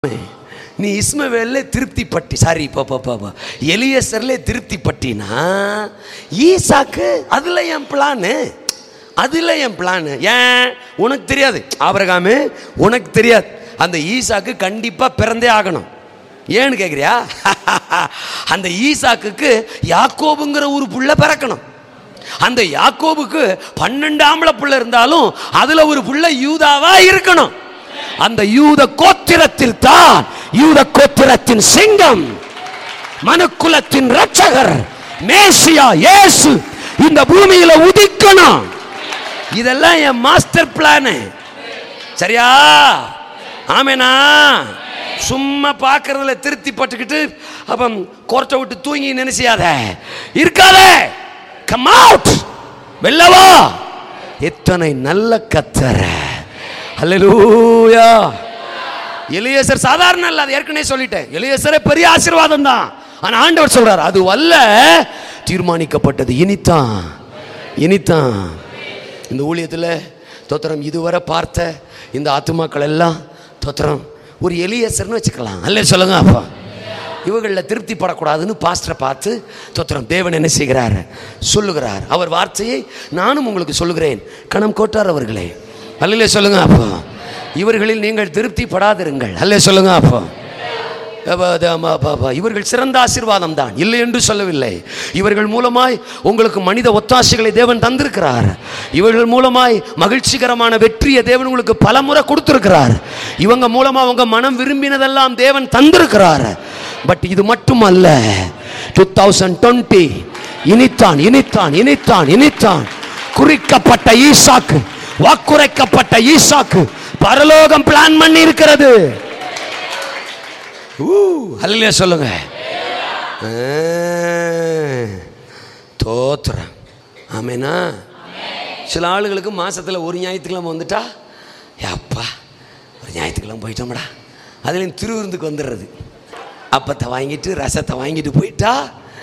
நீ இஸ்மவேல்ல திருப்தி பட்டி சாரி பாப்பா எலியசர்ல திருப்தி பட்டினா ஈசாக்கு அதுல என் பிளானு அதுல என் பிளானு ஏன் உனக்கு தெரியாது ஆபரகாமு உனக்கு தெரியாது அந்த ஈசாக்கு கண்டிப்பா பிறந்தே ஆகணும் ஏன்னு கேக்குறியா அந்த ஈசாக்குக்கு யாக்கோபுங்கிற ஒரு புள்ள பிறக்கணும் அந்த யாக்கோபுக்கு பன்னெண்டு ஆம்பளை புள்ள இருந்தாலும் அதுல ஒரு புள்ள யூதாவா இருக்கணும் அந்த யூத கோத்திரத்தில் தான் யூத கோத்திரத்தின் சிங்கம் மனுக்குலத்தின் ரட்சகர் மேசியா இயேசு இந்த பூமியில உதிக்கணும் இதெல்லாம் என் மாஸ்டர் பிளானு சரியா ஆமேனா சும்மா பார்க்கறதுல திருப்தி பட்டுக்கிட்டு அப்ப கோர்ட்டை விட்டு தூங்கி நினைச்சியாத இருக்காதே கம் அவுட் வெல்லவா எத்தனை நல்ல கத்தர ஹalleluya எலியேசர் சாதாரண இல்ல அது ஏற்கனவே சொல்லிட்டேன் எலியேசரே பெரிய ஆசீர்வாதம் தான் ஆனா ஆண்டவர் சொல்றார் அது வல்ல தீர்மானிக்கப்பட்டது இனித்தான் இனித்தான் இந்த ஊழியத்தில் தோத்திரம் இதுவரை பார்த்த இந்த ஆத்துமாக்கள் எல்லாம் தோத்திரம் ஒரு எலியேசர்னு வச்சுக்கலாம் அல்ல சொல்லுங்க அப்பா இவங்களில் திருப்தி படக்கூடாதுன்னு பாஸ்டரை பார்த்து தோத்திரம் தேவன் என்ன செய்கிறார் சொல்லுகிறார் அவர் வார்த்தையை நானும் உங்களுக்கு சொல்லுகிறேன் கணம் கோட்டார் அவர்களே அல்ல சொல்லுங்க அப்போ இவர்களில் நீங்கள் திருப்தி படாதிருங்கள் அல்ல சொல்லுங்க அப்போ அப்ப அது ஆமா, அப்ப, அப்ப, இவர்கள் சிறந்த ஆசீர்வாதம் தான் இல்லை என்று சொல்லவில்லை இவர்கள் மூலமாய் உங்களுக்கு மனித ஒத்தாசைகளை தேவன் தந்திருக்கிறார் இவர்கள் மூலமாய் மகிழ்ச்சிகரமான வெற்றியை தேவன் உங்களுக்கு பல முறை கொடுத்திருக்கிறார் இவங்க மூலமா உங்க மனம் விரும்பினதெல்லாம் தேவன் தந்திருக்கிறார் பட் இது மட்டும் அல்ல டூ தௌசண்ட் டுவெண்ட்டி இனித்தான் இனித்தான் இனித்தான் இனித்தான் குறிக்கப்பட்ட ஈசாக்கு வாக்குரைக்கப்பட்ட ஈசாக்கு பரலோகம் பிளான் பண்ணி இருக்கிறது அல்லையா சொல்லுங்க ஆ, தோத்துறேன் ஆமேனா சில ஆளுகளுக்கு மாசத்துல ஒரு ஞாயிற்றுக்கிழமை வந்துட்டா அப்பா ஒரு ஞாயிற்றுக்கிழமை போயிட்டோம்டா அதுலேயும் திருவிருந்துக்கு வந்துடுறது அப்பத்தை வாங்கிட்டு ரசத்தை வாங்கிட்டு போயிட்டா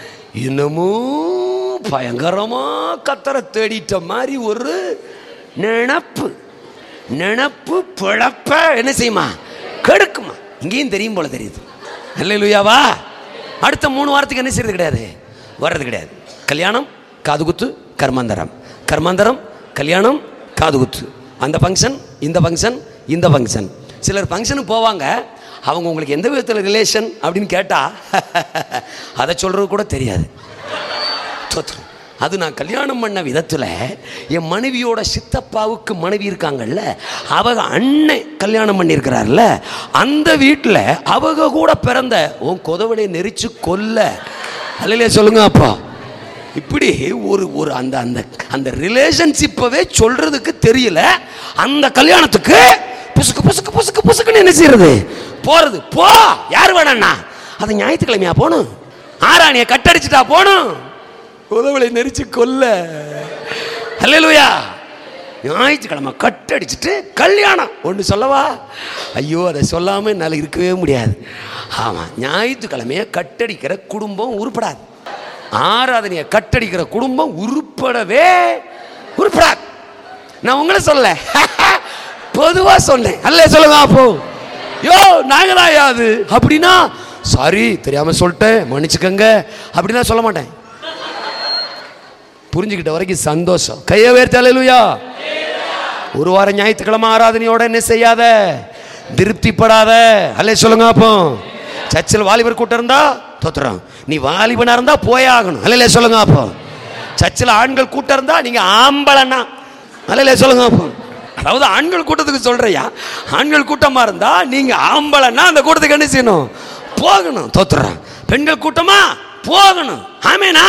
இன்னமும் பயங்கரமா கத்தரை தேடிட்ட மாதிரி ஒரு நினப்பு நினப்பு பிழப்ப என்ன செய்யுமா கெடுக்குமா இங்கேயும் தெரியும் போல தெரியுது அல்லையா அடுத்த மூணு வாரத்துக்கு என்ன செய்யறது கிடையாது வர்றது கிடையாது கல்யாணம் காதுகுத்து கர்மாந்தரம் கர்மாந்தரம் கல்யாணம் காதுகுத்து அந்த ஃபங்க்ஷன் இந்த ஃபங்க்ஷன் இந்த ஃபங்க்ஷன் சிலர் ஃபங்க்ஷனுக்கு போவாங்க அவங்க உங்களுக்கு எந்த விதத்தில் ரிலேஷன் அப்படின்னு கேட்டால் அதை சொல்கிறது கூட தெரியாது தோத்துரும் அது நான் கல்யாணம் பண்ண விதத்தில் என் மனைவியோட சித்தப்பாவுக்கு மனைவி இருக்காங்கல்ல அவங்க அண்ணன் கல்யாணம் பண்ணியிருக்கிறார்ல அந்த வீட்டில் அவங்க கூட பிறந்த உன் கொதவனை நெரிச்சு கொல்ல அல்லையா சொல்லுங்க அப்பா இப்படி ஒரு ஒரு அந்த அந்த அந்த ரிலேஷன்ஷிப்பவே சொல்றதுக்கு தெரியல அந்த கல்யாணத்துக்கு புசுக்கு புசுக்கு புசுக்கு புசுக்குன்னு என்ன செய்யறது போறது போ யார் வேணாண்ணா அது ஞாயிற்றுக்கிழமையா போகணும் ஆராணிய கட்டடிச்சுட்டா போகணும் உதவலை நெரிச்சு கொல்ல அல்லேலூயா ஞாயிற்றுக்கிழமை கட்டடிச்சிட்டு கல்யாணம் ஒன்று சொல்லவா ஐயோ அதை சொல்லாமல் என்னால் இருக்கவே முடியாது ஆமாம் ஞாயிற்றுக்கிழமையை கட்டடிக்கிற குடும்பம் உருப்படாது ஆராதனையை கட்டடிக்கிற குடும்பம் உருப்படவே உருப்படாது நான் உங்களை சொல்ல பொதுவாக சொன்னேன் அல்ல சொல்லுங்க அப்போ யோ நாங்களாயா அது அப்படின்னா சாரி தெரியாம சொல்லிட்டேன் மன்னிச்சுக்கங்க அப்படின்னா சொல்ல மாட்டேன் புரிஞ்சுக்கிட்ட வரைக்கும் சந்தோஷம் கையை வேர்த்தலையா ஒரு வாரம் ஞாயிற்றுக்கிழமை ஆராதனையோட என்ன செய்யாத திருப்திப்படாத அல்ல சொல்லுங்க அப்போ சர்ச்சில் வாலிபர் கூட்டம் இருந்தா தோத்துறோம் நீ வாலிபனா இருந்தா போயே ஆகணும் அல்ல சொல்லுங்க அப்போ சர்ச்சில் ஆண்கள் கூட்டம் இருந்தா நீங்க ஆம்பளனா அல்ல சொல்லுங்க அப்போ அதாவது ஆண்கள் கூட்டத்துக்கு சொல்றியா ஆண்கள் கூட்டமா இருந்தா நீங்க ஆம்பளனா அந்த கூட்டத்துக்கு என்ன செய்யணும் போகணும் தோத்துறோம் பெண்கள் கூட்டமா போகணும் ஆமேனா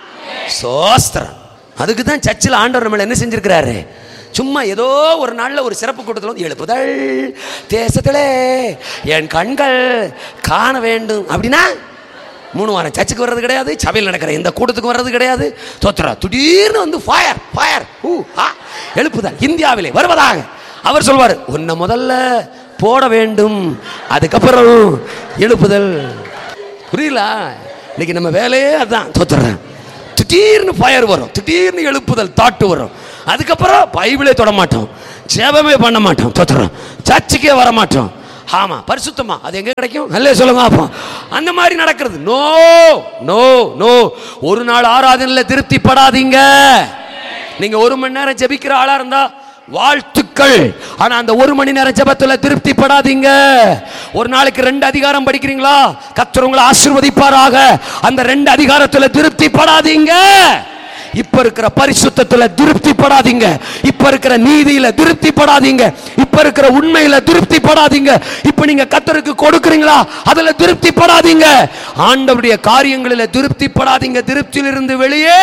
சோஸ்திரம் அதுக்கு தான் சர்ச்சில் ஆண்டவர் நம்மளை என்ன செஞ்சிருக்கிறாரு சும்மா ஏதோ ஒரு நாளில் ஒரு சிறப்பு கூட்டத்தில் வந்து எழுப்புதல் தேசத்திலே என் கண்கள் காண வேண்டும் அப்படின்னா மூணு வாரம் சர்ச்சுக்கு வர்றது கிடையாது சபையில் நடக்கிற எந்த கூட்டத்துக்கு வர்றது கிடையாது தோத்துறா திடீர்னு வந்து ஃபயர் ஃபயர் ஊ ஆ எழுப்புதல் இந்தியாவிலே வருவதாக அவர் சொல்வார் உன்னை முதல்ல போட வேண்டும் அதுக்கப்புறம் எழுப்புதல் புரியல இன்னைக்கு நம்ம வேலையே அதான் தோத்துறேன் திடீர்னு ஃபயர் வரும் திடீர்னு எழுப்புதல் தாட்டு வரும் அதுக்கப்புறம் பைபிளே தொட மாட்டோம் ஜெபமே பண்ண மாட்டோம் தோத்துறோம் சர்ச்சுக்கே வர மாட்டோம் ஆமா பரிசுத்தமா அது எங்க கிடைக்கும் நல்ல சொல்லுங்க அப்போ அந்த மாதிரி நடக்கிறது நோ நோ நோ ஒரு நாள் ஆராதனையில் திருப்திப்படாதீங்க நீங்க ஒரு மணி நேரம் ஜெபிக்கிற ஆளா இருந்தா வாழ்த்துக்கள் ஆனா அந்த ஒரு மணி நேரம் ஜெபத்துல திருப்திப்படாதீங்க ஒரு நாளைக்கு ரெண்டு அதிகாரம் படிக்கிறீங்களா கர்த்தர் உங்களை ஆசீர்வதிப்பாராக அந்த ரெண்டு அதிகாரத்துல திருப்திப்படாதீங்க இப்ப இருக்கிற பரிசுத்தத்துல திருப்திப்படாதீங்க இப்ப இருக்கிற நீதியில திருப்திப்படாதீங்க இப்ப இருக்கிற உண்மையில திருப்திப்படாதீங்க இப்ப நீங்க கத்தருக்கு கொடுக்குறீங்களா அதுல திருப்திப்படாதீங்க ஆண்டவருடைய காரியங்களில திருப்திப்படாதீங்க திருப்தியிலிருந்து வெளியே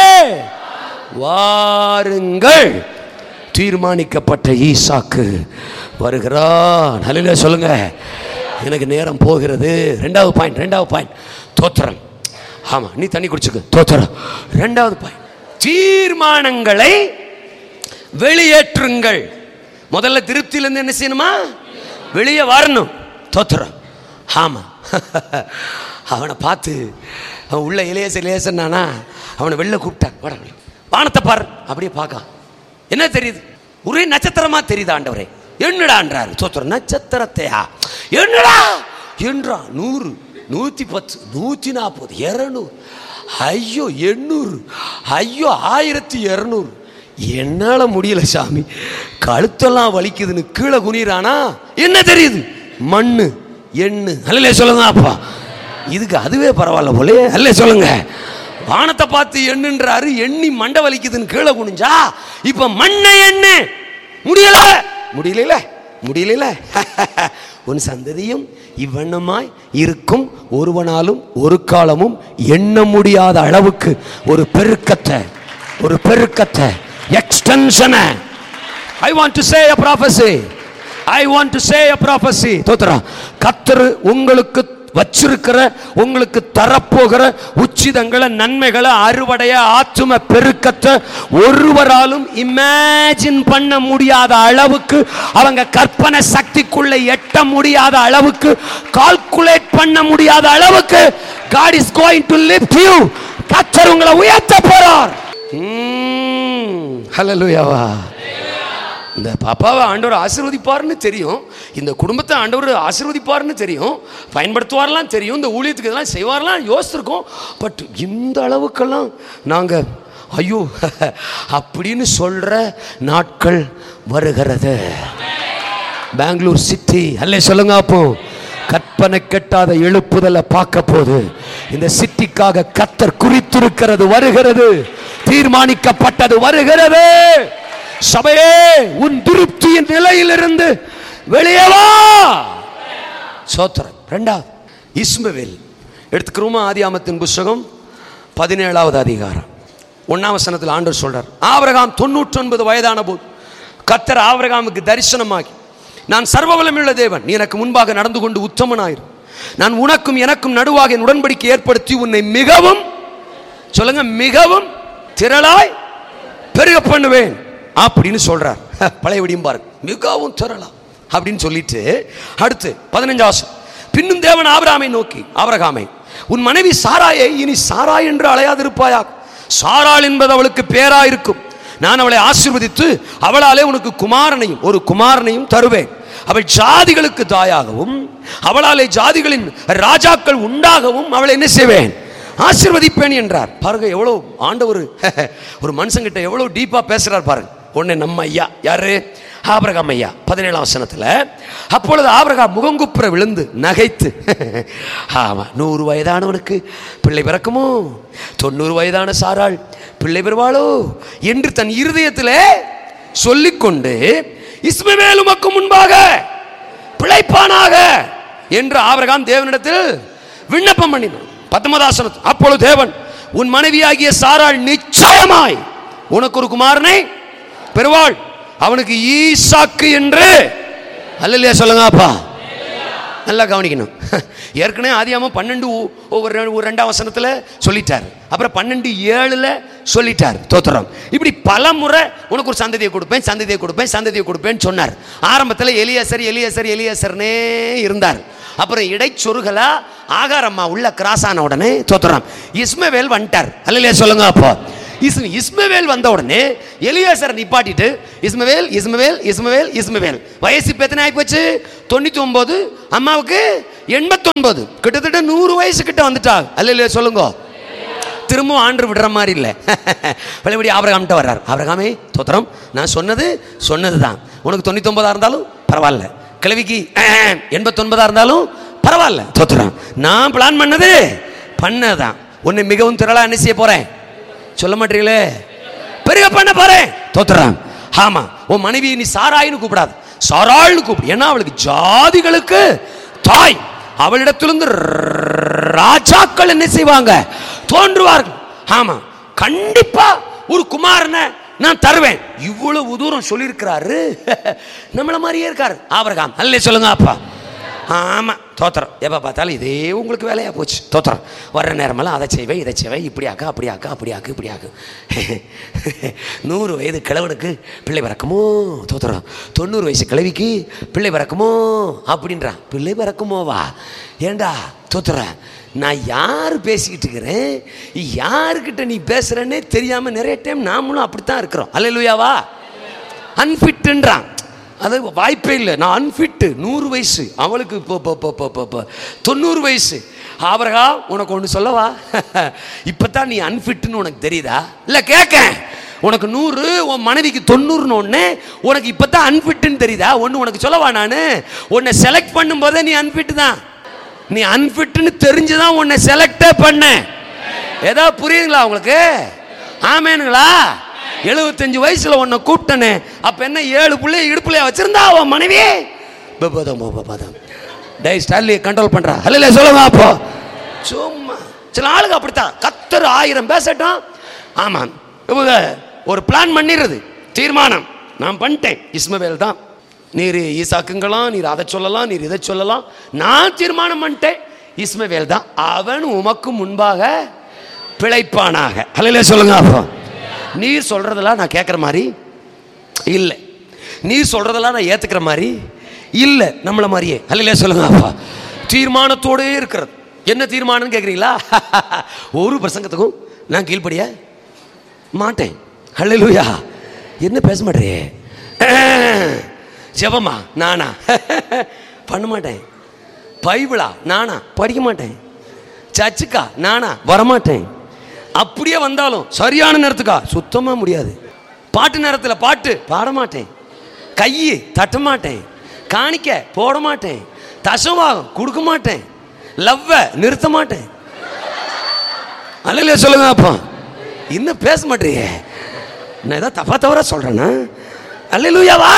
வாருங்கள் தீர்மானிக்கப்பட்ட ஈசாக்கு வருகிறான் ஹalleluya சொல்லுங்க எனக்கு நேரம் போகிறது ரெண்டாவது பாயிண்ட் ரெண்டாவது பாயிண்ட் தோத்திரம் ஆமா நீ தண்ணி குடிச்சுக்க தோத்திரம் ரெண்டாவது பாயிண்ட் தீர்மானங்களை வெளியேற்றுங்கள் முதல்ல திருப்தியிலேருந்து என்ன செய்யணுமா வெளியே வரணும் தோத்துறோம் ஆமாம் அவனை பார்த்து அவன் உள்ள இளையச இளையசன்னானா அவனை வெளில கூப்பிட்டான் வாடா வெளில. வானத்தை பாரு அப்படியே பார்க்கான் என்ன தெரியுது ஒரே நட்சத்திரமா தெரியுது ஆண்டவரே என்னடான்றாரு தோத்துறோம் நட்சத்திரத்தையா என்னடா என்றான் நூறு நூற்றி பத்து நூற்றி நாற்பது இரநூறு ஐயோ எண்ணூறு ஐயோ ஆயிரத்தி இரநூறு என்னால் முடியல சாமி கழுத்தெல்லாம் வலிக்குதுன்னு கீழே குனிறானா என்ன தெரியுது மண்ணு எண்ணு அல்ல சொல்லுங்க அப்பா இதுக்கு அதுவே பரவாயில்ல போலே அல்ல சொல்லுங்க வானத்தை பார்த்து எண்ணுன்றாரு எண்ணி மண்டை வலிக்குதுன்னு கீழே குனிஞ்சா இப்ப மண்ணை எண்ணு முடியல முடியல முடியல உன் சந்ததியும் இவ்வண்ணமாய் இருக்கும் ஒருவனாலும் ஒரு காலமும் எண்ண முடியாத அளவுக்கு ஒரு பெருக்கத்தை ஒரு பெருக்கத்தை எக்ஸ்டென்ஷனை I want to say a prophecy I want to say a prophecy தோத்ரா கத்தர் உங்களுக்கு வச்சிருக்கிற உங்களுக்கு தரப்போகிற உச்சிதங்களை நன்மைகளை அறுவடைய ஆத்தும பெருக்கத்தை ஒருவராலும் இமேஜின் பண்ண முடியாத அளவுக்கு அவங்க கற்பனை சக்திக்குள்ள எட்ட முடியாத அளவுக்கு கால்குலேட் பண்ண முடியாத அளவுக்கு God is going to lift you கத்தர் உங்களை உயர்த்த போறார் ஹalleluyaவா இந்த பாப்பாவை ஆண்டவர் ஆசீர்வதிப்பார்னு தெரியும் இந்த குடும்பத்தை ஆண்டவர் ஆசீர்வதிப்பார்னு தெரியும் பயன்படுத்துவார்லாம் தெரியும் இந்த ஊழியத்துக்கு இதெல்லாம் செய்வார்லாம் யோசிச்சிருக்கோம் பட் இந்த அளவுக்கெல்லாம் நாங்கள் ஐயோ அப்படின்னு சொல்கிற நாட்கள் வருகிறது பெங்களூர் சிட்டி அல்லே சொல்லுங்க அப்போ கற்பனை கெட்டாத எழுப்புதலை பார்க்க போது இந்த சிட்டிக்காக கத்தர் குறித்திருக்கிறது வருகிறது தீர்மானிக்கப்பட்டது வருகிறது சபையே உன் திருப்தியின் நிலையிலிருந்து வெளியே வா சோத்திரம் ரெண்டாவது இஸ்மவேல் எடுத்துக்கிறோமா ஆதியாமத்தின் புஸ்தகம் பதினேழாவது அதிகாரம் ஒன்னாம் வசனத்தில் ஆண்டவர் சொல்றார் ஆபிரகாம் தொண்ணூற்றொன்பது வயதான போது கத்தர் ஆபிரகாமுக்கு தரிசனமாகி நான் சர்வவலமுள்ள தேவன் நீ எனக்கு முன்பாக நடந்து கொண்டு உத்தமனாயிரு நான் உனக்கும் எனக்கும் நடுவாக என் உடன்படிக்கை ஏற்படுத்தி உன்னை மிகவும் சொல்லுங்க மிகவும் திரளாய் பெருக பண்ணுவேன் அப்படின்னு சொல்றார் பழைய விடியும் பாருங்க மிகவும் திரளாம் அப்படின்னு சொல்லிட்டு அடுத்து பதினஞ்சாவது பின்னும் தேவன் ஆபிரகாமை நோக்கி ஆபிரகாமை உன் மனைவி சாராயை இனி சாராய் என்று அலையாதிருப்பாயாக சாராள் என்பது அவளுக்கு பேரா இருக்கும் நான் அவளை ஆசீர்வதித்து அவளாலே உனக்கு குமாரனையும் ஒரு குமாரனையும் தருவேன் அவள் ஜாதிகளுக்கு தாயாகவும் அவளாலே ஜாதிகளின் ராஜாக்கள் உண்டாகவும் அவளை என்ன செய்வேன் ஆசீர்வதிப்பேன் என்றார் பாருங்க எவ்வளோ ஆண்டவர் ஒரு மனுஷங்கிட்ட எவ்வளோ டீப்பாக பேசுறார் பாருங்க உடனே நம்ம ஐயா யாரு ஆபிரகாம் ஐயா பதினேழாம் வசனத்தில் அப்பொழுது ஆபிரகாம் முகங்குப்புற விழுந்து நகைத்து ஆமா நூறு வயதானவனுக்கு பிள்ளை பிறக்குமோ தொண்ணூறு வயதான சாராள் பிள்ளை பெறுவாளோ என்று தன் இருதயத்தில் சொல்லிக்கொண்டு இஸ்மவேல் உமக்கு முன்பாக பிழைப்பானாக என்று ஆபிரகாம் தேவனிடத்தில் விண்ணப்பம் பண்ணினான் பத்தொன்பதாசனம் அப்பொழுது தேவன் உன் மனைவியாகிய சாராள் நிச்சயமாய் உனக்கு ஒரு குமாரனை பெறுவாள் அவனுக்கு ஈசாக்கு என்று அல்லையா சொல்லுங்க அப்பா நல்லா கவனிக்கணும் ஏற்கனவே ஆதியாமம் பன்னெண்டு ஒ- ஒரு ரெ- ஒரு ரெண்டாம் வசனத்தில் சொல்லிட்டார் அப்புறம் பன்னெண்டு ஏழில் சொல்லிட்டார் தோத்திரம் இப்படி பல முறை உனக்கு ஒரு சந்ததியை கொடுப்பேன் சந்ததியை கொடுப்பேன் சந்ததியை கொடுப்பேன்னு சொன்னார் ஆரம்பத்தில் எலியசர் எலியசர் எலியசர்னே இருந்தார் அப்புறம் இடைச்சொருகலா ஆகாரம்மா உள்ள கிராஸ் ஆன உடனே தோத்துறான் இஸ்மவேல் வந்துட்டார் அல்லையா சொல்லுங்க அப்போ இஸ்ம இஸ்மவேல் வந்த உடனே எலியாசரை நிப்பாட்டிட்டு இஸ்மவேல் இஸ்மவேல் இஸ்மவேல் இஸ்மவேல் வயசு இப்போ எத்தனை ஆகிப்போச்சு தொண்ணூற்றி ஒம்பது அம்மாவுக்கு எண்பத்தொன்பது கிட்டத்தட்ட நூறு வயசு கிட்ட வந்துட்டாங்க அல்ல இல்லையா சொல்லுங்க திரும்பவும் ஆண்டு விடுற மாதிரி இல்லை பழையபடி ஆபரகாம்கிட்ட வர்றார் ஆபரகாமே தோத்திரம் நான் சொன்னது சொன்னது தான் உனக்கு தொண்ணூத்தொன்பதா இருந்தாலும் பரவாயில்ல கிழவிக்கு எண்பத்தொன்பதா இருந்தாலும் பரவாயில்ல தோத்திரம் நான் பிளான் பண்ணது பண்ணதான் உன்னை மிகவும் திரளா என்ன செய்ய போறேன் சொல்ல மாட்டீங்களே பெருக பண்ண போறேன் தோத்துறான் ஆமா உன் மனைவி நீ சாராயின்னு கூப்பிடாது சாராள்னு கூப்பிடு ஏன்னா அவளுக்கு ஜாதிகளுக்கு தாய் அவளிடத்திலிருந்து ராஜாக்கள் என்ன செய்வாங்க தோன்றுவார்கள் ஆமா கண்டிப்பா ஒரு குமாரனை நான் தருவேன் இவ்வளவு தூரம் சொல்லியிருக்கிறாரு நம்மள மாதிரியே இருக்காரு ஆபரகாம் அல்ல சொல்லுங்க அப்பா ஆமா தோத்திரம் எப்போ பார்த்தாலும் இதே உங்களுக்கு வேலையா போச்சு தோத்திரம் வர்ற நேரமெல்லாம் அதை செய்வேன் இதை செய்வேன் இப்படி ஆக்கா அப்படி ஆக்கா அப்படி ஆக்கு இப்படி ஆக்கு நூறு வயது கிழவனுக்கு பிள்ளை பிறக்குமோ தோத்திரம் தொண்ணூறு வயசு கிழவிக்கு பிள்ளை பிறக்குமோ அப்படின்றான் பிள்ளை பிறக்குமோவா ஏண்டா தோத்துறேன் நான் யார் பேசிக்கிட்டு இருக்கிறேன் யாருக்கிட்ட நீ பேசுறேன்னே தெரியாம நிறைய டைம் நாமளும் அப்படித்தான் இருக்கிறோம் அல்லையாவா அன்ஃபிட்டுன்றான் அது வாய்ப்பே இல்லை நான் அன்ஃபிட்டு நூறு வயசு அவளுக்கு இப்போ இப்போ இப்போ இப்போ இப்போ இப்போ தொண்ணூறு வயசு ஆபரகா உனக்கு ஒன்று சொல்லவா இப்போ தான் நீ அன்ஃபிட்டுன்னு உனக்கு தெரியுதா இல்லை கேட்க உனக்கு நூறு உன் மனைவிக்கு தொண்ணூறுன்னு ஒன்று உனக்கு இப்போ தான் அன்ஃபிட்டுன்னு தெரியுதா ஒன்று உனக்கு சொல்லவா நான் உன்னை செலக்ட் பண்ணும்போதே நீ அன்ஃபிட்டு தான் நீ அன்ஃபிட்னு தெரிஞ்சு தான் உன்னை செலக்டே பண்ண ஏதோ புரியுதுங்களா உங்களுக்கு ஆமேனுங்களா எழுபத்தஞ்சு வயசுல உன்னை கூப்பிட்டனே அப்ப என்ன ஏழு பிள்ளைய இடுப்புலையா வச்சிருந்தா அவன் மனைவி பபதம் பபதம் டை ஸ்டாலி கண்ட்ரோல் பண்றா அல்ல சொல்லுங்க அப்போ சும்மா சில ஆளுங்க அப்படித்தான் கத்தர் ஆயிரம் பேசட்டும் ஆமாம் இவங்க ஒரு பிளான் பண்ணிடுறது தீர்மானம் நான் பண்ணிட்டேன் இஸ்மவேல் தான் நீர் ஈசாக்குங்களாம் நீர் அதை சொல்லலாம் நீர் இதை சொல்லலாம் நான் தீர்மானம் பண்ணிட்டேன் இஸ்மவேல் தான் அவன் உமக்கு முன்பாக பிழைப்பானாக அல்ல சொல்லுங்க அப்போ நீர் சொல்றதெல்லாம் நான் கேட்குற மாதிரி இல்லை நீர் சொல்றதெல்லாம் நான் ஏத்துக்கிற மாதிரி இல்லை நம்மள மாதிரியே அல்ல சொல்லுங்க அப்பா தீர்மானத்தோடே இருக்கிறது என்ன தீர்மானம்னு கேட்குறீங்களா ஒரு பிரசங்கத்துக்கும் நான் கீழ்ப்படிய மாட்டேன் ஹalleluya என்ன பேச மாட்டேறியே ஜெபமா நானா பண்ண மாட்டேன் பைபிளா நானா படிக்க மாட்டேன் சர்ச்சுக்கா நானா வரமாட்டேன் அப்படியே வந்தாலும் சரியான நேரத்துக்கா சுத்தமாக முடியாது பாட்டு நேரத்தில் பாட்டு பாட மாட்டேன் கையை தட்ட மாட்டேன் காணிக்க போட மாட்டேன் தசவாகம் கொடுக்க மாட்டேன் லவ்வை நிறுத்த மாட்டேன் அல்லையா சொல்லுங்க அப்பா இன்னும் பேச மாட்டேறியே நான் ஏதோ தப்பா தவறா சொல்றேன்னா அல்லையாவா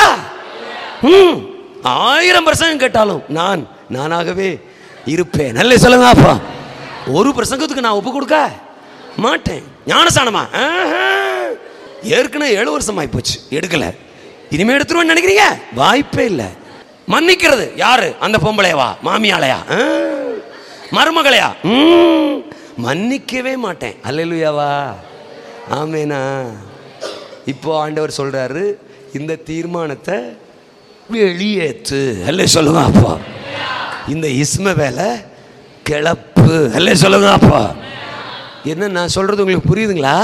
ம் ஆயிரம் பிரசங்கம் கேட்டாலும் நான் நானாகவே இருப்பேன் நல்ல சொல்லுங்க அப்பா ஒரு பிரசங்கத்துக்கு நான் ஒப்பு கொடுக்க மாட்டேன் ஞானசானமா ஆஹா. ஏற்கனவே ஏழு வருஷம் ஆயிப்போச்சு எடுக்கல இனிமே எடுத்துருவேன்னு நினைக்கிறீங்க வாய்ப்பே இல்லை மன்னிக்கிறது யாரு அந்த பொம்பளையவா மாமியாளையா ஆ. மருமகளையா ம். மன்னிக்கவே மாட்டேன் அல்லேலூயாவா ஆமேனா இப்போ ஆண்டவர் சொல்றாரு இந்த தீர்மானத்தை வெளியேத்து அல்ல சொல்லுங்க அப்பா இந்த இஸ்ம வேலை கிளப்பு அல்ல சொல்லுங்க அப்பா என்ன நான் சொல்றது உங்களுக்கு புரியுதுங்களா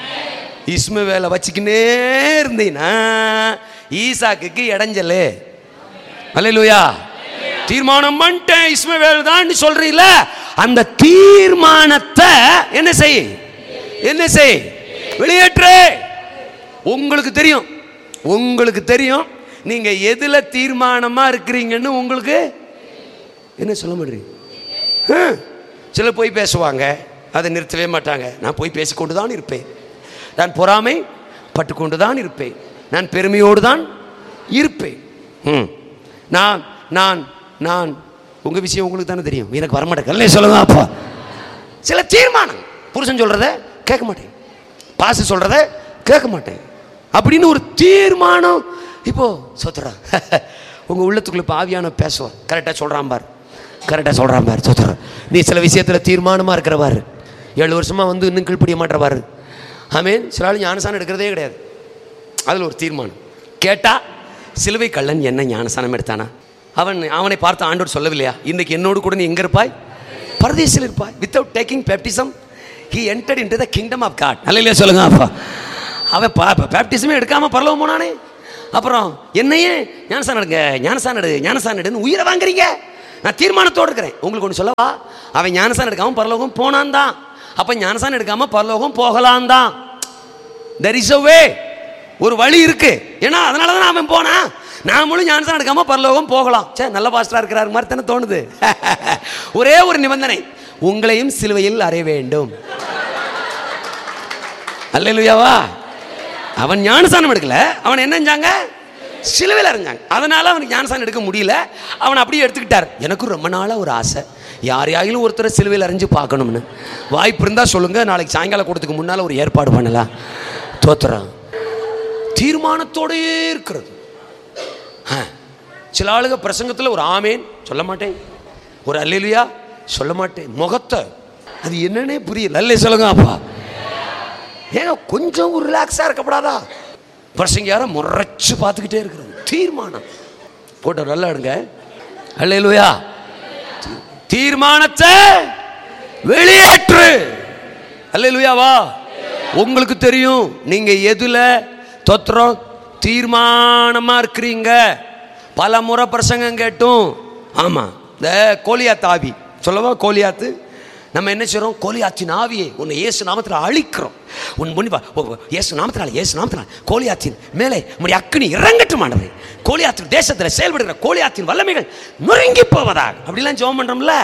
இஸ்ம வேலை வச்சுக்கினே இருந்தீங்கன்னா ஈசாக்குக்கு இடைஞ்சல் அல்லேலூயா தீர்மானம் பண்ணிட்டேன் இஸ்மவேல் தான் சொல்றீல அந்த தீர்மானத்தை என்ன செய் என்ன செய் வெளியேற்று உங்களுக்கு தெரியும் உங்களுக்கு தெரியும் நீங்க எதுல தீர்மானமா இருக்கிறீங்கன்னு உங்களுக்கு என்ன சொல்ல மாட்டேறீங்க ஹம். சிலர் போய் பேசுவாங்க அதை நிறுத்தவே மாட்டாங்க நான் போய் பேசிக்கொண்டு தான் இருப்பேன் நான் பொறாமை பட்டுக்கொண்டு தான் இருப்பேன் நான் பெருமையோடு தான் இருப்பேன் ம். நான் நான் நான் உங்க விஷயம் உங்களுக்கு தானே தெரியும் எனக்கு வரமாட்டேன் சொல்லுங்க அப்பா சில தீர்மானம் புருஷன் சொல்றத கேட்க மாட்டேன் பாசு சொல்றத கேட்க மாட்டேன் அப்படின்னு ஒரு தீர்மானம் இப்போ சொத்துறா உங்க உள்ளத்துக்குள்ள இப்போ ஆவியான பேசுவார் கரெக்டாக சொல்றான் பார் கரெக்டாக சொல்றான் பார் சொத்துறா நீ சில விஷயத்துல தீர்மானமா இருக்கிறவாரு ஏழு வருஷமா வந்து இன்னும் கீழ்ப்படிய மாட்டவாரு ஆமேன் சில ஆள் ஞானசானம் எடுக்கிறதே கிடையாது அதில் ஒரு தீர்மானம் கேட்டா சிலுவை கள்ளன் என்ன ஞானசானம் எடுத்தானா அவன் அவனை பார்த்து ஆண்டோர் சொல்லவில்லையா இன்னைக்கு என்னோடு கூட நீ எங்க இருப்பாய் பரதேசில் இருப்பாய் without taking baptism he entered into the kingdom of god அல்லையா சொல்லுங்க அப்பா அவன் பா பேப்டிசமே எடுக்காம பரலோகம் போனானே அப்புறம் என்னையே ஞானசான் எடுங்க ஞானசான் எடு ஞானசான் எடுன்னு உயிரை வாங்குறீங்க நான் தீர்மானத்தோடு இருக்கிறேன் உங்களுக்கு ஒன்று சொல்லவா அவன் ஞானசான் எடுக்காம பரலோகம் போனான் தான் அப்போ ஞானசான் எடுக்காம பரலோகம் போகலாம் தான் தெர் இஸ் வே ஒரு வழி இருக்கு ஏன்னா அதனால தான் அவன் போனான் நாமளும் ஞானசான் எடுக்காம பரலோகம் போகலாம் சே நல்ல பாஸ்டரா இருக்கிறாரு மாதிரி தானே தோணுது ஒரே ஒரு நிபந்தனை உங்களையும் சிலுவையில் அறைய வேண்டும் அல்லேலூயாவா அவன் ஞானசானம் எடுக்கல அவன் என்ன செஞ்சாங்க சிலுவையில் அரைஞ்சாங்க அதனால அவனுக்கு ஞானசானம் எடுக்க முடியல அவன் அப்படியே எடுத்துக்கிட்டார் எனக்கும் ரொம்ப நாளாக ஒரு ஆசை யாரையாயிலும் ஒருத்தரை சிலுவையில் அரைஞ்சு பார்க்கணும்னு வாய்ப்பு இருந்தால் சொல்லுங்க நாளைக்கு சாயங்காலம் கூடத்துக்கு முன்னால் ஒரு ஏற்பாடு பண்ணலாம் தோத்துறான் தீர்மானத்தோடயே இருக்கிறது ஆ. சில ஆளுங்க பிரசங்கத்தில் ஒரு ஆமேன் சொல்ல மாட்டேன் ஒரு அல்லேலுயா சொல்ல மாட்டேன் முகத்தை அது என்னன்னே புரியல அல்லே சொல்லுங்க அப்பா ஏங்க கொஞ்சம் ஒரு ரிலாக்ஸாக இருக்கப்படாதா பிரசங்க யாரை முறைச்சு பார்த்துக்கிட்டே இருக்கிறது தீர்மானம் போட்டோ நல்லா எடுங்க அல்லேலுயா தீர்மானத்தை வெளியேற்று அல்லேலுயாவா உங்களுக்கு தெரியும் நீங்க எதுல தொத்திரம் தீர்மானமா இருக்கிறீங்க பல முறை பிரசங்கம் கேட்டும் ஆமா இந்த கோலியாத் ஆவி சொல்லவா கோலியாத்து நம்ம என்ன செய்றோம் கோலியாத்தின் ஆவியை உன்னை இயேசு நாமத்தில் அழிக்கிறோம் உன் முன்னிப்பா ஓ, ஓ, இயேசு நாமத்தினால இயேசு நாமத்தினால கோலியாத்தின் மேலே உம்முடைய அக்கினி இறங்கட்டுமானது கோலியாத்தின் தேசத்தில் செயல்படுகிற கோலியாத்தின் வல்லமைகள் நொறுங்கி போவதாக அப்படிலாம் ஜெபம் பண்றோம்ல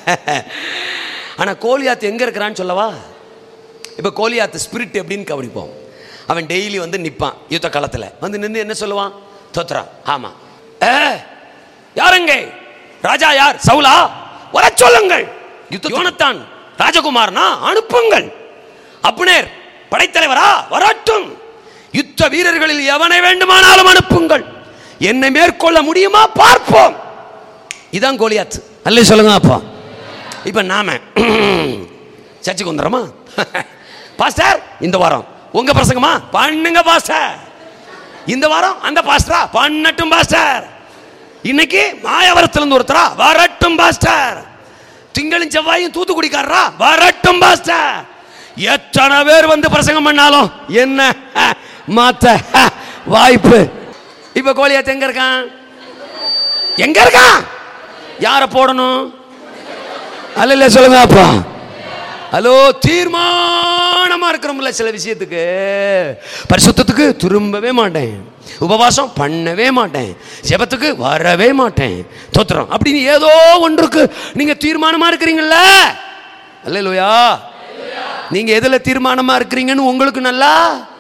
ஆனா கோலியாத்து எங்க இருக்கிறான்னு சொல்லவா இப்போ கோலியாத்து ஸ்பிரிட் எப்படின்னு கவனிப்போம் அவன் டெய்லி வந்து நிற்பான் யுத்த காலத்தில் வந்து நின்று என்ன சொல்லுவான் தோத்ரா ஆமா ஏ யாருங்க ராஜா யார் சவுலா வர சொல்லுங்கள் யுத்த யோனத்தான் ராஜகுமாரனா அனுப்புங்கள் அப்னேர் படைத்தலைவரா வரட்டும் யுத்த வீரர்களில் எவனை வேண்டுமானாலும் அனுப்புங்கள் என்னை மேற்கொள்ள முடியுமா பார்ப்போம் இதான் கோலியாத் அல்ல சொல்லுங்க அப்பா இப்போ நாம சர்ச்சுக்கு வந்துடுறோமா பாஸ்டர் இந்த வாரம் உங்க பிரசங்கமா பண்ணுங்க பாஸ்டர் இந்த வாரம் அந்த பாஸ்டரா பண்ணட்டும் பாஸ்டர் இன்னைக்கு மாயவரத்துல இருந்து ஒருத்தரா வரட்டும் பாஸ்டர் திங்களும் செவ்வாயும் தூத்துக்குடிக்காரரா வரட்டும் பாஸ்டர் எத்தனை பேர் வந்து பிரசங்கம் பண்ணாலும் என்ன மாத்த வாய்ப்பு இப்ப கோலியாத் எங்க இருக்கான் எங்க இருக்கான் யாரை போடணும் அல்ல சொல்லுங்க அப்பா ஹலோ தீர்மானமா இருக்கிறோம்ல சில விஷயத்துக்கு பரிசுத்தத்துக்கு திரும்பவே மாட்டேன் உபவாசம் பண்ணவே மாட்டேன் ஜெபத்துக்கு வரவே மாட்டேன் தோத்துறோம் அப்படின்னு ஏதோ ஒன்றுக்கு நீங்க தீர்மானமா இருக்கிறீங்கல்ல அல்லையா நீங்க எதுல தீர்மானமா இருக்கிறீங்கன்னு உங்களுக்கு நல்லா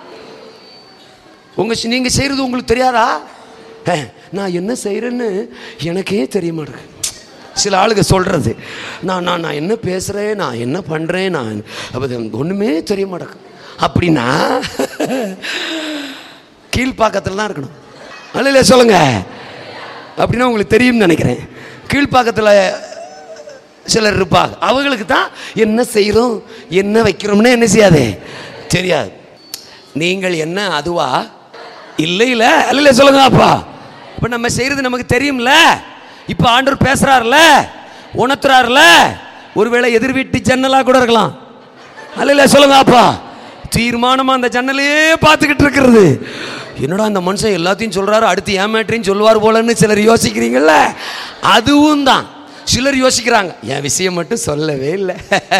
உங்க நீங்க செய்யறது உங்களுக்கு தெரியாதா ஹே, நான் என்ன செய்யறேன்னு எனக்கே தெரிய மாட்டேங்குது சில ஆளுங்க சொல்றது நான் நான் நான் என்ன பேசுறேன் நான் என்ன பண்றேன் நான் அப்ப இது ஒண்ணுமே தெரிய மாட்டேங்குது அப்படின்னா கீழ்ப்பாக்கத்தில் தான் இருக்கணும் அல்ல சொல்லுங்க அப்படின்னா உங்களுக்கு தெரியும்னு நினைக்கிறேன் கீழ்ப்பாக்கத்தில் சிலர் இருப்பாங்க அவங்களுக்கு தான் என்ன செய்கிறோம் என்ன வைக்கிறோம்னு என்ன செய்யாது தெரியாது நீங்கள் என்ன அதுவா இல்லை இல்ல அல்ல சொல்லுங்க அப்பா இப்போ நம்ம செய்யறது நமக்கு தெரியும்ல இப்போ ஆண்டவர் பேசுறாருல உணர்த்துறாருல ஒருவேளை எதிர் வீட்டு ஜன்னலா கூட இருக்கலாம் அல்ல சொல்லுங்க அப்பா தீர்மானமா அந்த ஜன்னலையே பார்த்துக்கிட்டு இருக்கிறது என்னடா அந்த மனுஷன் எல்லாத்தையும் சொல்றாரு அடுத்து ஏமாற்றின்னு சொல்லுவார் போலன்னு சிலர் யோசிக்கிறீங்கல்ல அதுவும் தான் சிலர் யோசிக்கிறாங்க என் விஷயம் மட்டும் சொல்லவே இல்லை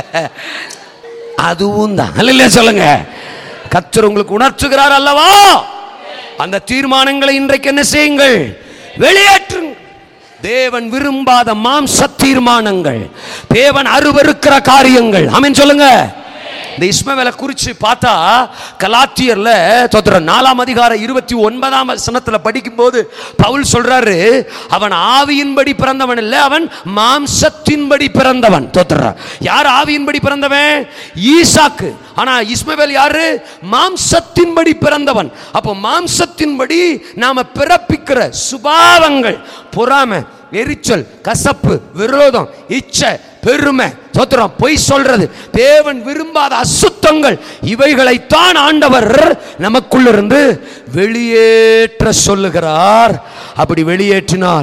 அதுவும் தான் அல்ல சொல்லுங்க கர்த்தர் உங்களுக்கு உணர்த்துகிறார் அல்லவா அந்த தீர்மானங்களை இன்றைக்கு என்ன செய்யுங்கள் வெளியேற்றுங்கள் தேவன் விரும்பாத மாம்ச தீர்மானங்கள் தேவன் அருவருக்கிற காரியங்கள் ஆமென் சொல்லுங்க இந்த இஸ்மவேலை குறித்து பார்த்தா கலாத்தியர்ல தோத்துற நாலாம் அதிகாரம் இருபத்தி ஒன்பதாம் வசனத்துல படிக்கும்போது பவுல் சொல்றாரு அவன் ஆவியின்படி பிறந்தவன் இல்லை அவன் மாம்சத்தின்படி பிறந்தவன் தோத்துறான் யார் ஆவியின்படி பிறந்தவன் ஈசாக்கு ஆனா இஸ்மவேல் யாரு மாம்சத்தின்படி பிறந்தவன் அப்போ மாம்சத்தின்படி நாம பிறப்பிக்கிற சுபாவங்கள் பொறாமை எரிச்சல் கசப்பு விரோதம் இச்சை பெருமை சோத்திரம் பொய் சொல்றது தேவன் விரும்பாத அசுத்தங்கள் இவைகளைத்தான் ஆண்டவர் நமக்குள்ளிருந்து வெளியேற்ற சொல்லுகிறார் அப்படி வெளியேற்றினால்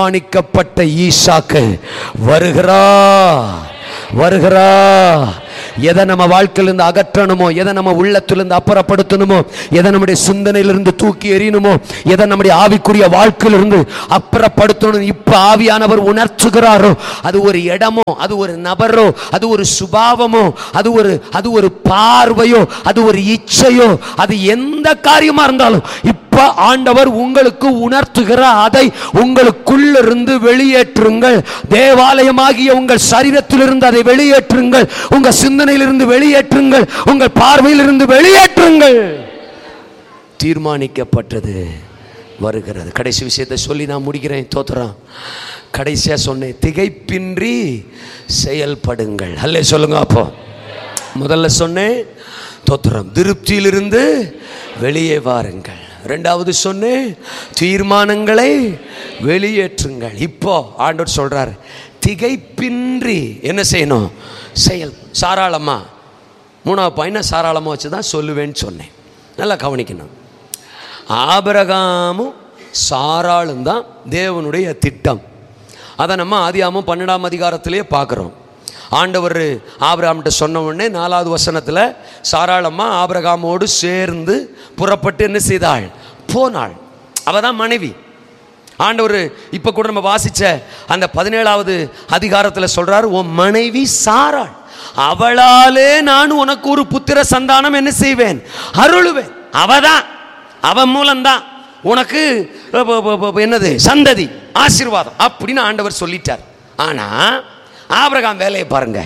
தீர்மானிக்கப்பட்ட ஈசாக்கு வருகிறா வருகிறா எதை நம்ம வாழ்க்கையிலிருந்து அகற்றணுமோ எதை நம்ம உள்ளத்திலிருந்து அப்புறப்படுத்தணுமோ எதை நம்முடைய சிந்தனையிலிருந்து தூக்கி எறியணுமோ எதை நம்முடைய ஆவிக்குரிய வாழ்க்கையிலிருந்து அப்புறப்படுத்தணும் இப்ப ஆவியானவர் உணர்த்துகிறாரோ அது ஒரு இடமோ அது ஒரு நபரோ அது ஒரு சுபாவமோ அது ஒரு அது ஒரு பார்வையோ அது ஒரு இச்சையோ அது எந்த காரியமா இருந்தாலும் இப்ப ஆண்டவர் உங்களுக்கு உணர்த்துகிற அதை உங்களுக்குள்ளிருந்து வெளியேற்றுங்கள் தேவாலயமாகிய உங்கள் சரீரத்திலிருந்து அதை வெளியேற்றுங்கள் உங்க சிந்தனையிலிருந்து வெளியேற்றுங்கள் உங்கள் பார்வையிலிருந்து வெளியேற்றுங்கள் தீர்மானிக்கப்பட்டது வருகிறது கடைசி விஷயத்தை சொல்லி நான் முடிக்கிறேன் தோத்துறான் கடைசியா சொன்னேன் திகைப்பின்றி செயல்படுங்கள் அல்லே சொல்லுங்க அப்போ முதல்ல சொன்னேன் தோத்திரம் திருப்தியிலிருந்து வெளியே வாருங்கள் ரெண்டாவது சொன்னேன் தீர்மானங்களை வெளியேற்றுங்கள் இப்போ ஆண்டவர் சொல்றார் திகைப்பின்றி என்ன செய்யணும் செயல் சாராளமா மூணாவது பையனை சாராளமாக வச்சு தான் சொல்லுவேன்னு சொன்னேன் நல்லா கவனிக்கணும் ஆபரகாமும் சாராளும் தான் தேவனுடைய திட்டம் அதை நம்ம ஆதியாமம் பன்னெண்டாம் அதிகாரத்திலேயே பார்க்குறோம் ஆண்டவர் ஆபிரகாம்கிட்ட சொன்ன உடனே நாலாவது வசனத்தில் சாராளம்மா ஆபிரகாமோடு சேர்ந்து புறப்பட்டு என்ன செய்தாள் போனாள் அவ தான் மனைவி ஆண்டவர் இப்போ கூட நம்ம வாசிச்ச அந்த பதினேழாவது அதிகாரத்தில் சொல்றாரு உன் மனைவி சாராள் அவளாலே நான் உனக்கு ஒரு புத்திர சந்தானம் என்ன செய்வேன் அருளுவேன் அவதான் அவன் மூலம்தான் உனக்கு அ, ப, ப, ப, என்னது சந்ததி ஆசீர்வாதம் அப்படின்னு ஆண்டவர் சொல்லிட்டார் ஆனா ஆபிரகாம் வேலையை பாருங்க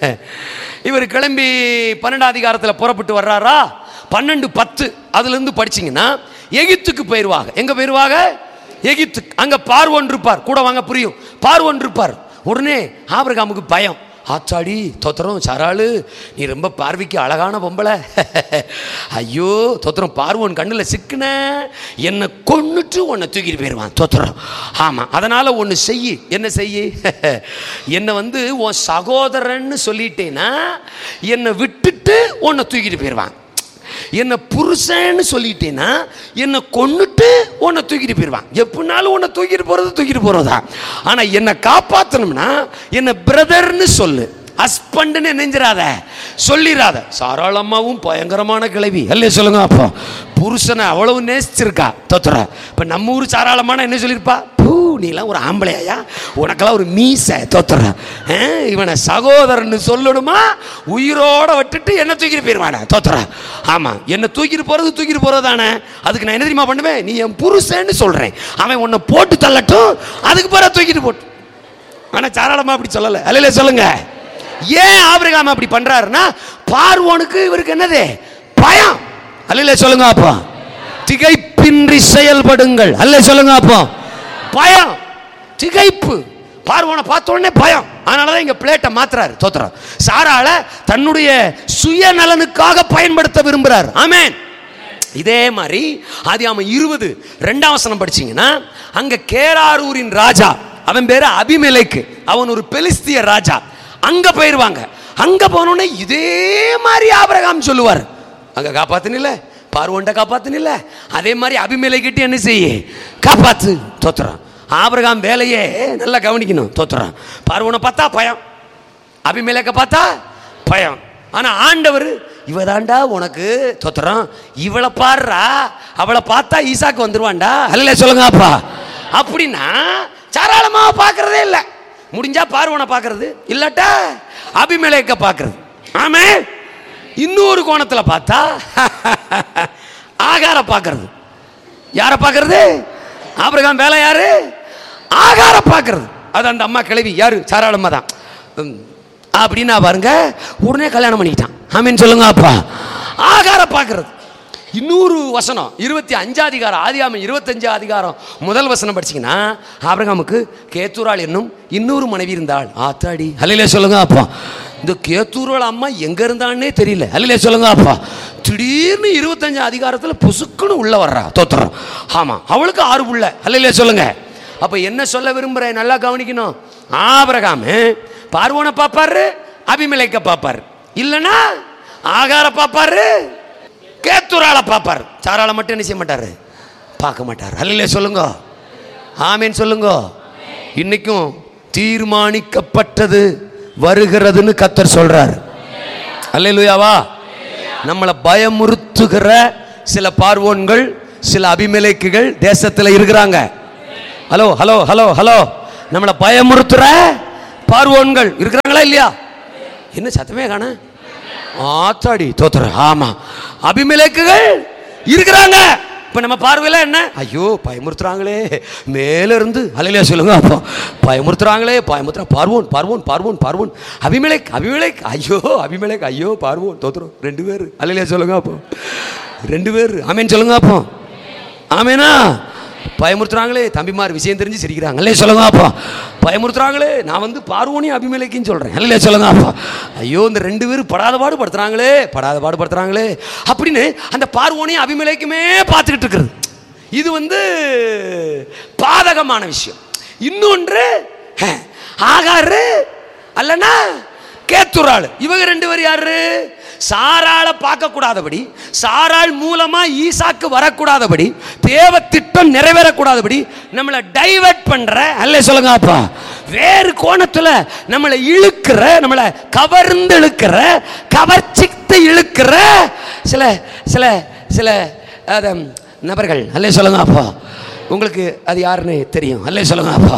இவர் கிளம்பி பன்னெண்டாம் அதிகாரத்தில் புறப்பட்டு வர்றாரா பன்னெண்டு பத்து அதுலேருந்து படிச்சீங்கன்னா எகிப்துக்கு போயிடுவாங்க எங்க போயிடுவாங்க எகிப்து அங்க பார்வோன் இருப்பார் கூட வாங்க புரியும் பார்வோன் இருப்பார் உடனே ஆபிரகாமுக்கு பயம் ஆச்சாடி தோத்திரம் சராளு நீ ரொம்ப பார்வைக்கு அழகான பொம்பளை ஐயோ தோத்திரம் பார்வோன் கண்ணில் சிக்கின என்னை கொன்னுட்டு உன்னை தூக்கிட்டு போயிடுவான் தோத்திரம் ஆமாம் அதனால் ஒன்று செய் என்ன செய் என்னை வந்து உன் சகோதரன்னு சொல்லிட்டேன்னா என்னை விட்டுட்டு உன்னை தூக்கிட்டு போயிடுவான் என்ன புருஷன்னு சொல்லிட்டேன்னா என்னை கொன்னுட்டு உன்னை தூக்கிட்டு போயிடுவான் எப்படினாலும் உன்னை தூக்கிட்டு போறது தூக்கிட்டு போறதா ஆனா என்னை காப்பாத்தணும்னா என்ன பிரதர்னு சொல்லு ஹஸ்பண்ட்னு நெஞ்சிராத சொல்லிடாத சாராளம்மாவும் பயங்கரமான கிளவி அல்ல சொல்லுங்க அப்போ புருஷனை அவ்வளவு நேசிச்சிருக்கா தோத்துற இப்ப நம்ம ஊர் சாராளமான என்ன சொல்லியிருப்பா பூ நீலாம் ஒரு ஆம்பளையா உனக்கெல்லாம் ஒரு மீசை தோத்துற இவனை சகோதரன்னு சொல்லணுமா உயிரோட விட்டுட்டு என்ன தூக்கிட்டு போயிடுவானே தோத்துற ஆமா என்ன தூக்கிட்டு போறது தூக்கிட்டு போறது தானே அதுக்கு நான் என்ன தெரியுமா பண்ணுவேன் நீ என் புருஷன்னு சொல்றேன் அவன் உன்னை போட்டு தள்ளட்டும் அதுக்கு பிறகு தூக்கிட்டு போட்டு ஆனா சாராளமா அப்படி சொல்லல அல்ல சொல்லுங்க ஏன் ஆபிரகாம் அப்படி பண்றாருன்னா பார்வோனுக்கு இவருக்கு என்னது பயம் அல்ல சொல்லுங்க அப்போ திகைப்பின்றி செயல்படுங்கள் அல்ல சொல்லுங்க அப்போ பயம் திகைப்பு பார்வோனை பார்த்த உடனே பயம் அதனாலதான் இங்க பிளேட்டை மாத்துறாரு தோத்துறார் சாரால தன்னுடைய சுயநலனுக்காக பயன்படுத்த விரும்புறார் ஆமென் இதே மாதிரி ஆதியாம இருபது ரெண்டாம் வசனம் படிச்சீங்கன்னா அங்க கேராரூரின் ராஜா அவன் பேரு அபிமெலேக்கு அவன் ஒரு பெலிஸ்திய ராஜா அங்க போயிருவாங்க அங்க போனோடனே இதே மாதிரி ஆபிரகாம் சொல்லுவார் அங்க காப்பாத்துனில்ல பார்வோன்ட்ட காப்பாத்துனில்ல அதே மாதிரி அபிமெலேக்கிட்டு என்ன செய்ய காப்பாத்து தோத்துறான் ஆபிரகாம் வேலையே நல்லா கவனிக்கணும் தோத்துறான் பார்வோனை பார்த்தா பயம் அபிமேலக்க பார்த்தா பயம் ஆனா ஆண்டவர் இவ தாண்டா உனக்கு தொத்துறான் இவளை பாடுறா அவளை பார்த்தா ஈசாக்கு வந்துருவான்டா அல்ல சொல்லுங்க அப்பா அப்படின்னா சாராளமா பார்க்கறதே இல்லை முடிஞ்சா பார்வனை பார்க்கறது இல்லாட்டா அபிமேலேக்க பார்க்கறது ஆமே இன்னொரு கோணத்துல பார்த்தா ஆகார பார்க்கறது யாரை பார்க்கறது ஆபிரகாம் வேலை யாரு ஆகார பார்க்கறது அது அந்த அம்மா கிளவி யாரு சாராளம்மா தான் ம், அப்படின்னா பாருங்க உடனே கல்யாணம் பண்ணிக்கிட்டான் ஆமீன் சொல்லுங்க அப்பா ஆகார பார்க்கறது இன்னொரு வசனம் இருபத்தி அஞ்சா அதிகாரம் ஆதியாமம் இருபத்தஞ்சு அதிகாரம் முதல் வசனம் படிச்சீங்கன்னா ஆபிரகாமுக்கு கேத்தூராள் என்னும் இன்னொரு மனைவி இருந்தாள் ஆத்தாடி அல்லையிலே சொல்லுங்க அப்பா இந்த கேத்தூராள் அம்மா எங்க இருந்தான்னே தெரியல அல்லையிலே சொல்லுங்க அப்பா திடீர்னு இருபத்தஞ்சு அதிகாரத்தில் புசுக்குன்னு உள்ள வர்றா தோத்துறோம் ஆமா அவளுக்கு ஆறு புள்ள அல்லையிலே சொல்லுங்க அப்ப என்ன சொல்ல விரும்புறேன் நல்லா கவனிக்கணும் ஆபிரகாமு பார்வோனை பார்ப்பாரு அபிமலைக்க பார்ப்பாரு இல்லைன்னா ஆகார பார்ப்பாரு கேத்துரால பார்ப்பாரு சாரால மட்டும் என்ன செய்ய மாட்டாரு பார்க்க மாட்டார் அல்ல சொல்லுங்க ஆமேன் சொல்லுங்க இன்னைக்கும் தீர்மானிக்கப்பட்டது வருகிறதுன்னு கத்தர் சொல்றாரு அல்லேலூயாவா நம்மளை பயமுறுத்துகிற சில பார்வோன்கள் சில அபிமேலைக்குகள் தேசத்தில் இருக்கிறாங்க ஹலோ ஹலோ ஹலோ ஹலோ நம்மளை பயமுறுத்துற பார்வோன்கள் இருக்கிறாங்களா இல்லையா என்ன சத்தமே காண ஆத்தாடி தோத்துற ஆமா அபிமேலைக்குகள் இருக்கிறாங்க இப்ப நம்ம பார்வையில என்ன ஐயோ பயமுறுத்துறாங்களே மேல இருந்து அலையில சொல்லுங்க அப்போ பயமுறுத்துறாங்களே பயமுறுத்துறா பார்வோன் பார்வோன் பார்வோன் பார்வோன் அபிமேலைக் அபிமேலைக் ஐயோ அபிமேலைக் ஐயோ பார்வோன் தோத்துறோம் ரெண்டு பேர் அலையில சொல்லுங்க அப்போ ரெண்டு பேர் ஆமேன்னு சொல்லுங்க அப்போ ஆமேனா பயமுறுத்துறாங்களே தம்பிமார் விஷயம் தெரிஞ்சு சிரிக்கிறாங்க இல்லையே சொல்லுங்க அப்பா பயமுறுத்துறாங்களே நான் வந்து பார்வோனி அபிமேலைக்குன்னு சொல்றேன் இல்லையே சொல்லுங்க அப்பா ஐயோ இந்த ரெண்டு பேரும் படாத பாடு படுத்துறாங்களே படாத பாடு படுத்துறாங்களே அப்படின்னு அந்த பார்வோனி அபிமேலைக்குமே பார்த்துக்கிட்டு இருக்கிறது இது வந்து பாதகமான விஷயம் இன்னொன்று ஹ, ஆகாரு அல்லனா கேத்துராள் இவங்க ரெண்டு பேர் யாரு சாராளை பார்க்க கூடாதபடி சாராள் மூலமா ஈசாக்கு வரக்கூடாதபடி தேவ திட்டம் நிறைவேறக்கூடாதபடி நம்மளை டைவர்ட் பண்ற அல்ல சொல்லுங்க அப்பா வேறு கோணத்துல நம்மளை இழுக்கிற நம்மளை கவர்ந்து இழுக்கிற கவர்ச்சித்து இழுக்கிற சில சில சில அத, நபர்கள் அல்ல சொல்லுங்க அப்பா உங்களுக்கு அது யாருன்னு தெரியும் அல்லே சொல்லுங்க அப்பா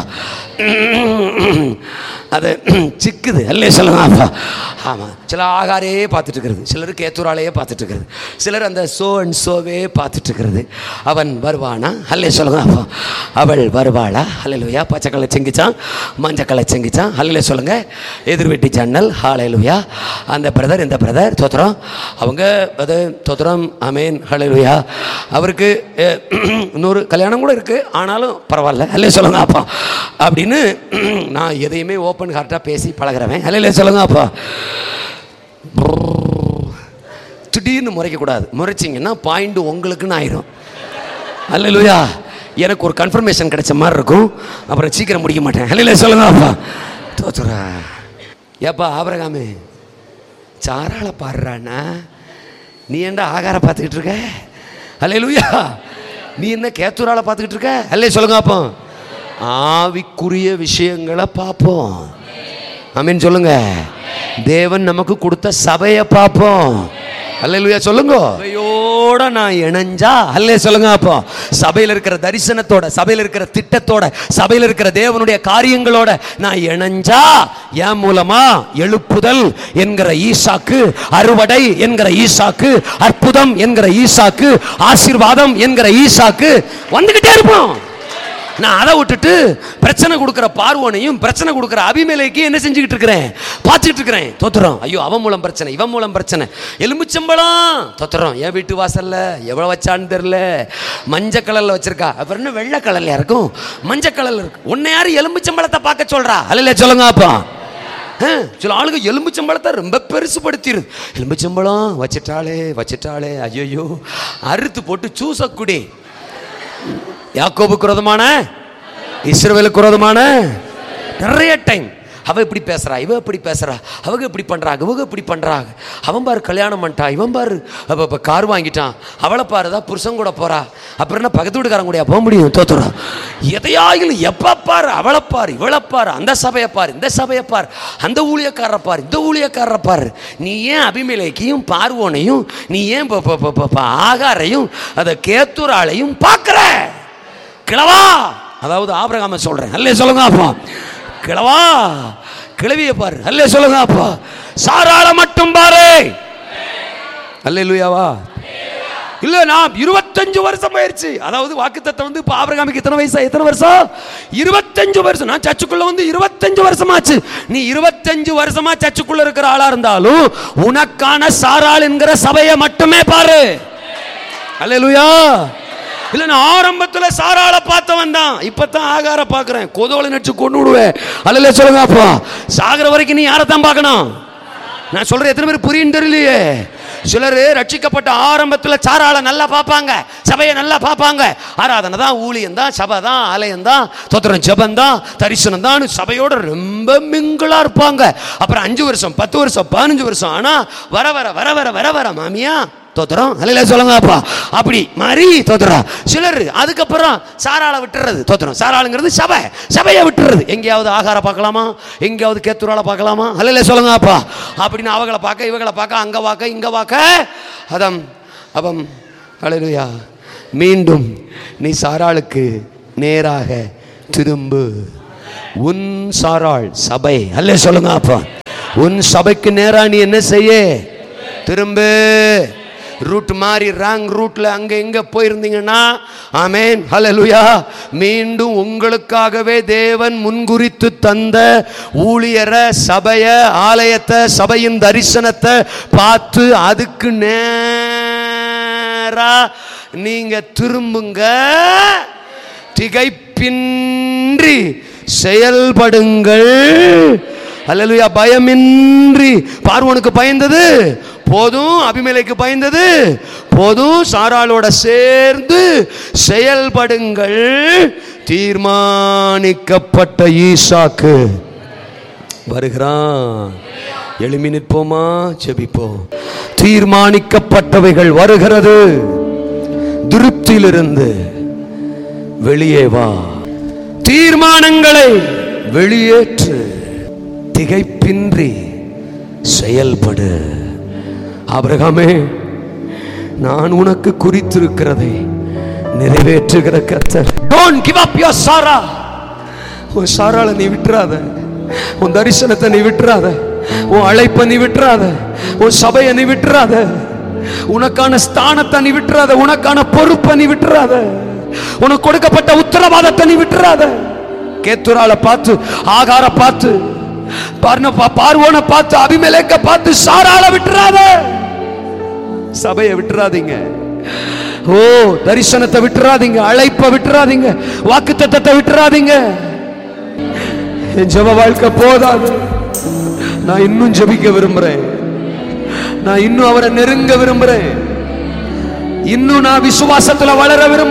அது சிக்குது அல்லே சொல்லுங்க அப்பா ஆமாம் சில ஆகாரே பார்த்துட்டு இருக்கிறது சிலர் கேத்தூராலேயே பார்த்துட்டு இருக்கிறது சிலர் அந்த சோ அண்ட் சோவே பார்த்துட்டு இருக்கிறது அவன் வருவானா அல்லே சொல்லுங்க அப்பா அவள் வருவாளா அல்லையா பச்சை கலர் செங்கிச்சான் மஞ்சள் கலர் செங்கிச்சான் அல்லே சொல்லுங்க எதிர் வீட்டு ஜன்னல் ஹாலையிலுயா அந்த பிரதர் இந்த பிரதர் தோத்திரம் அவங்க அது தோத்திரம் அமேன் ஹalleluya அவருக்கு அஹ், இன்னொரு கல்யாணம் கூட இருக்கு ஆனாலும் பரவாயில்ல அல்லே சொல்லுங்க அப்பா அப்படின்னு நான் எதையுமே ஓப்பன் ஹார்ட்டாக பேசி பழகிறவன் அல்ல சொல்லுங்க அப்பா திடீர்னு முறைக்கக்கூடாது முறைச்சிங்கன்னா பாயிண்ட் உங்களுக்குன்னு ஆயிரும் அல்லையா எனக்கு ஒரு கன்ஃபர்மேஷன் கிடைச்ச மாதிரி இருக்கும் அப்புறம் சீக்கிரம் முடிக்க மாட்டேன் அல்ல சொல்லுங்க அப்பா தோத்துறா ஏப்பா ஆபரகாமே சாராள பாடுறானா நீ ஏன்டா ஆகாரம் பார்த்துக்கிட்டு இருக்க அல்லேலூயா நீ என்ன கேத்தூரால பார்த்துக்கிட்டு இருக்க அல்லே சொல்லுங்க அப்போ ஆவிக்குரிய விஷயங்களை பார்ப்போம் ஆமீன் சொல்லுங்க தேவன் நமக்கு கொடுத்த சபையை பார்ப்போம் அல்லேலூயா சொல்லுங்க சபையோட நான் இணைஞ்சா அல்லே சொல்லுங்க அப்போ சபையில் இருக்கிற தரிசனத்தோட சபையில் இருக்கிற திட்டத்தோட சபையில் இருக்கிற தேவனுடைய காரியங்களோட நான் இணைஞ்சா என் மூலமா எழுப்புதல் என்கிற ஈசாக்கு அறுவடை என்கிற ஈசாக்கு அற்புதம் என்கிற ஈசாக்கு ஆசீர்வாதம் என்கிற ஈசாக்கு வந்துகிட்டே இருப்போம் நான் அதை விட்டுட்டு பிரச்சனை கொடுக்குற பார்வோனையும் பிரச்சனை கொடுக்குற அபிமேலைக்கு என்ன செஞ்சுக்கிட்டு இருக்கிறேன் பார்த்துக்கிட்டு இருக்கிறேன் தோத்துறோம் ஐயோ அவன் மூலம் பிரச்சனை இவன் மூலம் பிரச்சனை எலும்புச்சம்பளம் தோத்துறோம் என் வீட்டு வாசல்ல எவ்வளோ வச்சான்னு தெரில மஞ்சள் கலர்ல வச்சிருக்கா அப்புறம் என்ன வெள்ளை கலர்ல இருக்கும் மஞ்சள் கலர்ல இருக்கு உன்னை யாரு எலும்புச்சம்பளத்தை பார்க்க சொல்றா அல்ல சொல்லுங்க அப்பா ஆ, சில ஆளுங்க எலும்புச்சம்பளத்தை ரொம்ப பெருசுபடுத்திடுது எலும்புச்சம்பளம் வச்சிட்டாளே வச்சிட்டாளே ஐயோ அறுத்து போட்டு சூசக்குடி யாக்கோபுக்கு விரோதமான இஸ்ரவேலுக்கு விரோதமான நிறைய டைம் அவ இப்படி பேசுறா இவ இப்படி பேசுறா அவங்க இப்படி பண்றாங்க இவங்க இப்படி பண்றாங்க அவன் பாரு கல்யாணம் பண்ணிட்டான் இவன் பாரு அப்ப இப்ப கார் வாங்கிட்டான் அவளை பாருதா புருஷன் கூட போறா அப்புறம் என்ன பக்கத்து வீட்டுக்காரங்க கூட போக முடியும் தோத்துறா எதையாயிலும் எப்ப பாரு அவளை பாரு இவளை பாரு அந்த சபையை பாரு இந்த சபையை பாரு அந்த ஊழியக்காரரை பாரு இந்த ஊழியக்காரரை பாரு நீ ஏன் அபிமேலைக்கையும் பார்வோனையும் நீ ஏன் ப- ப- ப- ப- ப- ஆகாரையும் அதை கேத்தூராளையும் பார்க்குற கிழவா அதாவது ஆபிரகாம சொல்றேன் அல்லே சொல்லுங்க அப்பா கிழவா கிழவிய பாரு அல்லே சொல்லுங்க அப்பா சாராள மட்டும் பாரு அல்லே லூயாவா இல்ல நான் இருபத்தஞ்சு வருஷம் ஆயிருச்சு அதாவது வாக்குத்தத்தம் வந்து இப்போ ஆபிரகாமுக்கு எத்தனை வயசா எத்தனை வருஷம் இருபத்தஞ்சு வருஷம் நான் சர்ச்சுக்குள்ள வந்து இருபத்தஞ்சு வருஷமாச்சு நீ இருபத்தஞ்சு வருஷமா சர்ச்சுக்குள்ள இருக்கிற ஆளா இருந்தாலும் உனக்கான சாராள் என்கிற சபையை மட்டுமே பாரு அல்லேலூயா இல்ல நான் ஆரம்பத்துல சாராள பார்த்தவன் தான் இப்பதான் ஆகார பார்க்கறேன் கொதோலை நடிச்சு கொண்டு விடுவேன் அல்ல சொல்லுங்க அப்பா சாகிற வரைக்கும் நீ யாரை தான் பார்க்கணும் நான் சொல்றேன் எத்தனை பேர் புரியும் தெரியலையே சிலர் ரட்சிக்கப்பட்ட ஆரம்பத்துல சாராள நல்லா பார்ப்பாங்க சபையை நல்லா பார்ப்பாங்க ஆராதனை தான் ஊழியம் தான் சபை தான் ஆலயம் தான் தோத்திரம் ஜபம் தான் தரிசனம் தான் சபையோட ரொம்ப மிங்கிளா இருப்பாங்க அப்புறம் அஞ்சு வருஷம் பத்து வருஷம் பதினஞ்சு வருஷம் ஆனா வர வர வர வர வர வர மாமியா தோத்துறோம் அல்ல சொல்லுங்க அப்பா அப்படி மாதிரி தோத்துறோம் சிலர் அதுக்கப்புறம் சாராளை விட்டுறது தோத்துறோம் சாராளுங்கிறது சபை சபையை விட்டுறது எங்கேயாவது ஆகாரம் பார்க்கலாமா எங்கேயாவது கேத்துரால பார்க்கலாமா அல்ல சொல்லுங்க அப்பா அப்படின்னு அவங்கள பார்க்க இவங்களை பார்க்க அங்க பார்க்க இங்க பார்க்க அதம் அப்பம் அலையா மீண்டும் நீ சாராளுக்கு நேராக திரும்பு உன் சாராள் சபை அல்ல சொல்லுங்க அப்பா உன் சபைக்கு நேரா நீ என்ன செய்ய திரும்பு ரூட் மாறி ராங் ரூட்ல அங்க எங்க போயிருந்தீங்கன்னா ஆமேன் ஹalleluya மீண்டும் உங்களுக்காகவே தேவன் முன்குறித்து தந்த ஊழியர சபைய ஆலயத்தை சபையின் தரிசனத்தை பார்த்து அதுக்கு நேரா நீங்க திரும்புங்க திகைப்பின்றி செயல்படுங்கள் அல்லேலூயா பயமின்றி பார்வோனுக்கு பயந்தது போதும் அபிமேலைக்கு பயந்தது போதும் சாராளோட சேர்ந்து செயல்படுங்கள் தீர்மானிக்கப்பட்ட ஈசாக்கு வருகிறான் எழுமி நிற்போமா செபிப்போம் தீர்மானிக்கப்பட்டவைகள் வருகிறது திருப்தியிலிருந்து வெளியே வா தீர்மானங்களை வெளியேற்று திகைப்பின்றி செயல்படு ஆபிரகாமே நான் உனக்கு குறித்திருக்கிறதை நிறைவேற்றுகிற கர்த்தர் don't give up your Sarah உன் சாராளை நீ விட்டுறாத உன் தரிசனத்தை நீ விட்டுறாத உன் அழைப்பை நீ விட்டுறாத உன் சபையை நீ விட்டுறாத உனக்கான ஸ்தானத்தை நீ விட்டுறாத உனக்கான பொறுப்பை நீ விட்டுறாத உனக்கு கொடுக்கப்பட்ட உத்தரவாதத்தை நீ விட்டுறாத கேத்துரால பார்த்து ஆகார பார்த்து பார்ன- பா- பார்வோனை பார்த்து அபிமெலேக்க பார்த்து சாராள விட்டுறாத சபையை விட்டுறாதீங்க ஓ தரிசனத்தை விட்டுறாதீங்க அழைப்பை விட்டுறாதீங்க வாக்கு தத்தத்தை விட்டுறாதீங்க என் ஜெப வாழ்க்கை போதாது நான் இன்னும் ஜெபிக்க விரும்புறேன் நான் இன்னும் அவரை நெருங்க விரும்புறேன் இன்னும் நான் விசுவாசத்துல வளர விரும்புறேன்